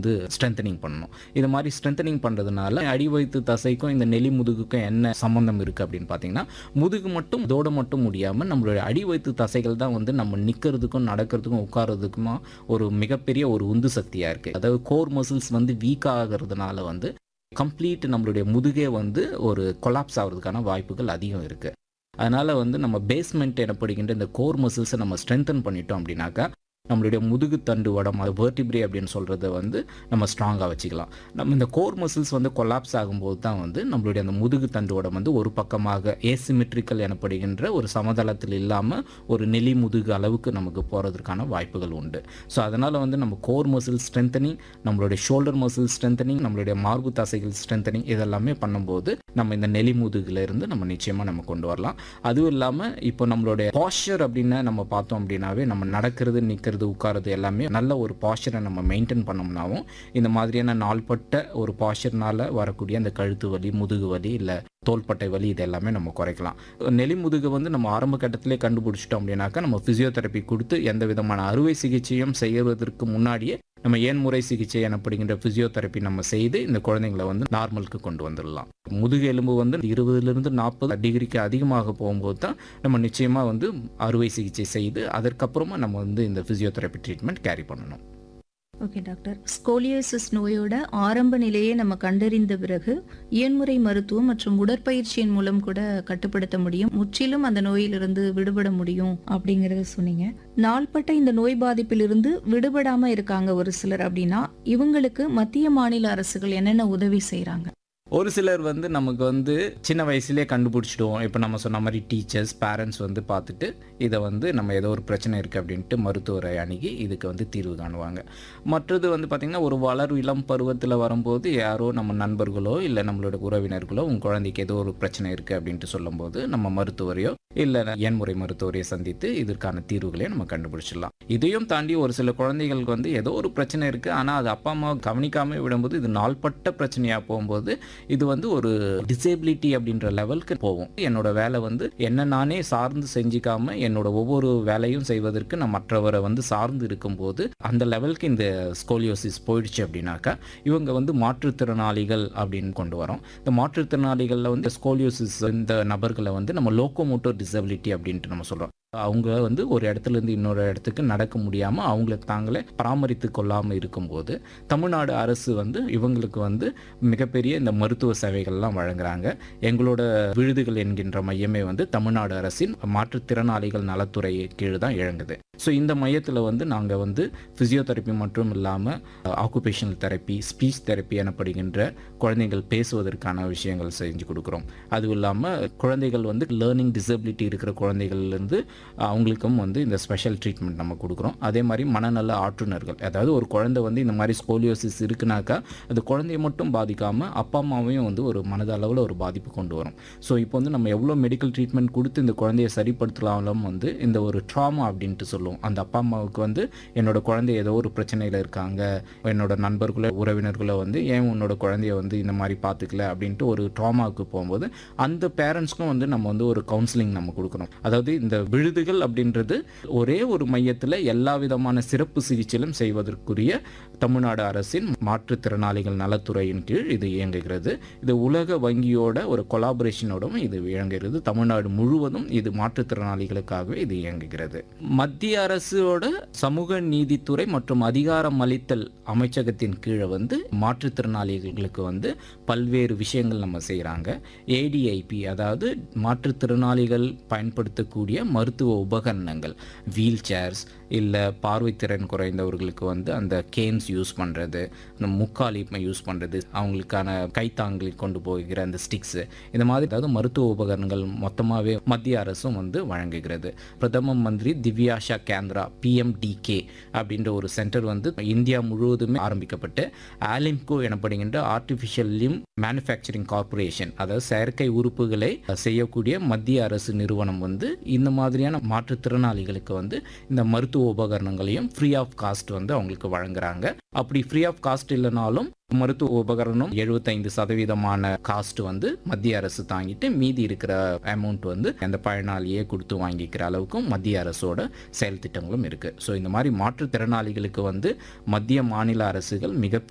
வந்து ஸ்ட்ரென்தனிங் பண்ணணும் இது மாதிரி ஸ்ட்ரென்தனிங் பண்ணுறதுனால அடி வயிற்று தசைக்கும் இந்த நெலி முதுகுக்கும் என்ன சம்மந்தம் இருக்குது அப்படின்னு பார்த்தீங்கன்னா முதுகு மட்டும் இதோட மட்டும் முடியாமல் நம்மளுடைய அடி வயிற்று தசைகள் தான் வந்து நம்ம நிற்கிறதுக்கும் நடக்கிறதுக்கும் உட்கார்றதுக்குமா ஒரு மிகப்பெரிய ஒரு உந்து சக்தியாக இருக்குது அதாவது கோர் மசில்ஸ் வந்து வீக் ஆகிறதுனால வந்து கம்ப்ளீட் நம்மளுடைய முதுகே வந்து ஒரு கொலாப்ஸ் ஆகிறதுக்கான வாய்ப்புகள் அதிகம் இருக்குது அதனால் வந்து நம்ம பேஸ்மெண்ட் எனப்படுகின்ற இந்த கோர் மசில்ஸை நம்ம ஸ்ட்ரென்தன் பண்ணிட்டோம் அப்படின்னாக்கா நம்மளுடைய முதுகு தண்டு வடம் அது வேர்டிப்ரே அப்படின்னு சொல்கிறத வந்து நம்ம ஸ்ட்ராங்காக வச்சுக்கலாம் நம்ம இந்த கோர் மசில்ஸ் வந்து கொலாப்ஸ் ஆகும்போது தான் வந்து நம்மளுடைய அந்த முதுகு தண்டு வடம் வந்து ஒரு பக்கமாக ஏசிமெட்ரிக்கல் எனப்படுகின்ற ஒரு சமதளத்தில் இல்லாமல் ஒரு நெலி முதுகு அளவுக்கு நமக்கு போகிறதுக்கான வாய்ப்புகள் உண்டு ஸோ அதனால் வந்து நம்ம கோர் மசில் ஸ்ட்ரென்தனிங் நம்மளுடைய ஷோல்டர் மசில் ஸ்ட்ரென்தனிங் நம்மளுடைய மார்பு தசைகள் ஸ்ட்ரென்தனிங் இதெல்லாமே பண்ணும்போது நம்ம இந்த நெலி முதுகுல இருந்து நம்ம நிச்சயமாக நம்ம கொண்டு வரலாம் அதுவும் இல்லாமல் இப்போ நம்மளுடைய பாஸ்டர் அப்படின்னு நம்ம பார்த்தோம் அப்படின்னாவே நம்ம நடக்கிறது நிற்கிறது உட்காருறது எல்லாமே நல்ல ஒரு பாஸ்டரை நம்ம மெயின்டைன் பண்ணோம்னாவும் இந்த மாதிரியான நாள்பட்ட ஒரு பாஸ்டர்னால வரக்கூடிய அந்த கழுத்து வலி முதுகு வலி இல்லை தோள்பட்டை வலி இது எல்லாமே நம்ம குறைக்கலாம் நெலி முதுகு வந்து நம்ம ஆரம்ப கட்டத்திலே கண்டுபிடிச்சிட்டோம் அப்படின்னாக்கா நம்ம ஃபிசியோதெரப்பி கொடுத்து எந்த விதமான அறுவை சிகிச்சையும் செய்வதற்கு முன்னாடியே நம்ம ஏன்முறை சிகிச்சை எனப்படுகின்ற ஃபிசியோதெரப்பி நம்ம செய்து இந்த குழந்தைங்களை வந்து நார்மலுக்கு கொண்டு வந்துடலாம் முதுகு எலும்பு வந்து இருபதுலேருந்து நாற்பது டிகிரிக்கு அதிகமாக போகும்போது தான் நம்ம நிச்சயமாக வந்து அறுவை சிகிச்சை செய்து அதற்கப்புறமா நம்ம வந்து இந்த ஃபிசியோதெரப்பி ட்ரீட்மெண்ட் கேரி பண்ணணும் ஓகே டாக்டர் ஸ்கோலியோசிஸ் நோயோட ஆரம்ப நிலையை நம்ம கண்டறிந்த பிறகு இயன்முறை மருத்துவம் மற்றும் உடற்பயிற்சியின் மூலம் கூட கட்டுப்படுத்த முடியும் முற்றிலும் அந்த நோயிலிருந்து விடுபட முடியும் அப்படிங்கறத சொன்னீங்க நாள்பட்ட இந்த நோய் பாதிப்பிலிருந்து விடுபடாம இருக்காங்க ஒரு சிலர் அப்படின்னா இவங்களுக்கு மத்திய மாநில அரசுகள் என்னென்ன உதவி செய்றாங்க ஒரு சிலர் வந்து நமக்கு வந்து சின்ன வயசுலேயே கண்டுபிடிச்சிடுவோம் இப்போ நம்ம சொன்ன மாதிரி டீச்சர்ஸ் பேரண்ட்ஸ் வந்து பார்த்துட்டு இதை வந்து நம்ம ஏதோ ஒரு பிரச்சனை இருக்குது அப்படின்ட்டு மருத்துவரை அணுகி இதுக்கு வந்து தீர்வு காணுவாங்க மற்றது வந்து பார்த்திங்கன்னா ஒரு வளர் இளம் பருவத்தில் வரும்போது யாரோ நம்ம நண்பர்களோ இல்லை நம்மளோட உறவினர்களோ உங்கள் குழந்தைக்கு ஏதோ ஒரு பிரச்சனை இருக்குது அப்படின்ட்டு சொல்லும்போது நம்ம மருத்துவரையோ இல்லை எண்முறை மருத்துவரையோ சந்தித்து இதற்கான தீர்வுகளையும் நம்ம கண்டுபிடிச்சிடலாம் இதையும் தாண்டி ஒரு சில குழந்தைகளுக்கு வந்து ஏதோ ஒரு பிரச்சனை இருக்குது ஆனால் அது அப்பா அம்மா கவனிக்காமல் விடும்போது இது நாள்பட்ட பிரச்சனையாக போகும்போது இது வந்து ஒரு டிசேபிலிட்டி அப்படின்ற லெவலுக்கு போகும் என்னோட வேலை வந்து என்ன நானே சார்ந்து செஞ்சுக்காம என்னோட ஒவ்வொரு வேலையும் செய்வதற்கு நான் மற்றவரை வந்து சார்ந்து இருக்கும்போது அந்த லெவலுக்கு இந்த ஸ்கோலியோசிஸ் போயிடுச்சு அப்படின்னாக்கா இவங்க வந்து மாற்றுத்திறனாளிகள் அப்படின்னு கொண்டு வரோம் இந்த மாற்றுத்திறனாளிகளில் வந்து ஸ்கோலியோசிஸ் இந்த நபர்களை வந்து நம்ம லோக்கோமோட்டோ டிசபிலிட்டி அப்படின்ட்டு நம்ம சொல்கிறோம் அவங்க வந்து ஒரு இடத்துல இருந்து இன்னொரு இடத்துக்கு நடக்க முடியாமல் அவங்கள தாங்களே பராமரித்து கொள்ளாமல் இருக்கும்போது தமிழ்நாடு அரசு வந்து இவங்களுக்கு வந்து மிகப்பெரிய இந்த மருத்துவ சேவைகள்லாம் வழங்குறாங்க எங்களோட விழுதுகள் என்கின்ற மையமே வந்து தமிழ்நாடு அரசின் மாற்றுத்திறனாளிகள் நலத்துறை கீழ் தான் இயங்குது ஸோ இந்த மையத்தில் வந்து நாங்கள் வந்து ஃபிசியோதெரப்பி மட்டும் இல்லாமல் ஆக்குபேஷனல் தெரப்பி ஸ்பீச் தெரப்பி எனப்படுகின்ற குழந்தைகள் பேசுவதற்கான விஷயங்கள் செஞ்சு கொடுக்குறோம் அதுவும் இல்லாமல் குழந்தைகள் வந்து லேர்னிங் டிசபிலிட்டி இருக்கிற குழந்தைகள்லேருந்து அவங்களுக்கும் வந்து இந்த ஸ்பெஷல் ட்ரீட்மெண்ட் நம்ம கொடுக்குறோம் அதே மாதிரி மனநல ஆற்றுநர்கள் அதாவது ஒரு குழந்தை வந்து இந்த மாதிரி ஸ்கோலியோசிஸ் இருக்குனாக்கா அது குழந்தைய மட்டும் பாதிக்காமல் அப்பா அம்மாவையும் வந்து ஒரு மனதளவில் ஒரு பாதிப்பு கொண்டு வரும் ஸோ இப்போ வந்து நம்ம எவ்வளோ மெடிக்கல் ட்ரீட்மெண்ட் கொடுத்து இந்த குழந்தைய சரிப்படுத்தலாலும் வந்து இந்த ஒரு ட்ராமா அப்படின்ட்டு சொல்லுவோம் அந்த அப்பா அம்மாவுக்கு வந்து என்னோட குழந்தை ஏதோ ஒரு பிரச்சனையில் இருக்காங்க என்னோட நண்பர்களோ உறவினர்களோ வந்து ஏன் உன்னோட குழந்தைய வந்து இந்த மாதிரி பார்த்துக்கல அப்படின்ட்டு ஒரு ட்ராமாவுக்கு போகும்போது அந்த பேரண்ட்ஸ்க்கும் வந்து நம்ம வந்து ஒரு கவுன்சிலிங் நம்ம கொடுக்கணும் அதாவது இந்த விழுதுகள் அப்படின்றது ஒரே ஒரு மையத்தில் எல்லா விதமான சிறப்பு சிகிச்சையிலும் செய்வதற்குரிய தமிழ்நாடு அரசின் மாற்றுத்திறனாளிகள் நலத்துறையின் கீழ் இது இயங்குகிறது இது உலக வங்கியோட ஒரு கொலாபரேஷனோடும் இது இயங்குகிறது தமிழ்நாடு முழுவதும் இது மாற்றுத்திறனாளிகளுக்காகவே இது இயங்குகிறது மத்திய அரசோட சமூக நீதித்துறை மற்றும் அதிகாரம் அளித்தல் அமைச்சகத்தின் கீழே வந்து மாற்றுத்திறனாளிகளுக்கு வந்து பல்வேறு விஷயங்கள் நம்ம செய்கிறாங்க ஏடிஐபி அதாவது மாற்றுத்திறனாளிகள் பயன்படுத்தக்கூடிய மருத்துவ உபகரணங்கள் வீல் சேர்ஸ் இல்லை பார்வைத்திறன் குறைந்தவர்களுக்கு வந்து அந்த கேன்ஸ் யூஸ் பண்ணுறது அந்த முக்காலி யூஸ் பண்ணுறது அவங்களுக்கான கைத்தாங்கி கொண்டு போகிற அந்த ஸ்டிக்ஸு இந்த மாதிரி அதாவது மருத்துவ உபகரணங்கள் மொத்தமாகவே மத்திய அரசும் வந்து வழங்குகிறது பிரதம மந்திரி திவ்யாஷா கேந்திரா பிஎம்டிகே அப்படின்ற ஒரு சென்டர் வந்து இந்தியா முழுவதுமே ஆரம்பிக்கப்பட்டு ஆலிம்கோ எனப்படுகின்ற ஆர்டிஃபிஷியல் லிம் மேனுஃபேக்சரிங் கார்ப்பரேஷன் அதாவது செயற்கை உறுப்புகளை செய்யக்கூடிய மத்திய அரசு நிறுவனம் வந்து இந்த மாதிரியான மாற்றுத்திறனாளிகளுக்கு வந்து இந்த மருத்துவ உபகரணங்களையும் ஃப்ரீ ஆஃப் காஸ்ட் வந்து அவங்களுக்கு வழங்குறாங்க அப்படி ஃப்ரீ ஆஃப் காஸ்ட் இல்லைனாலும் மருத்துவ உபகரணம் எழுபத்தைந்து சதவீதமான காஸ்ட் வந்து மத்திய அரசு தாங்கிட்டு மீதி இருக்கிற அமௌண்ட் வந்து அந்த பயனாளியே கொடுத்து வாங்கிக்கிற அளவுக்கும் மத்திய அரசோட செயல் திட்டங்களும் இருக்கு ஸோ இந்த மாதிரி மாற்றுத்திறனாளிகளுக்கு வந்து மத்திய மாநில அரசுகள் மிக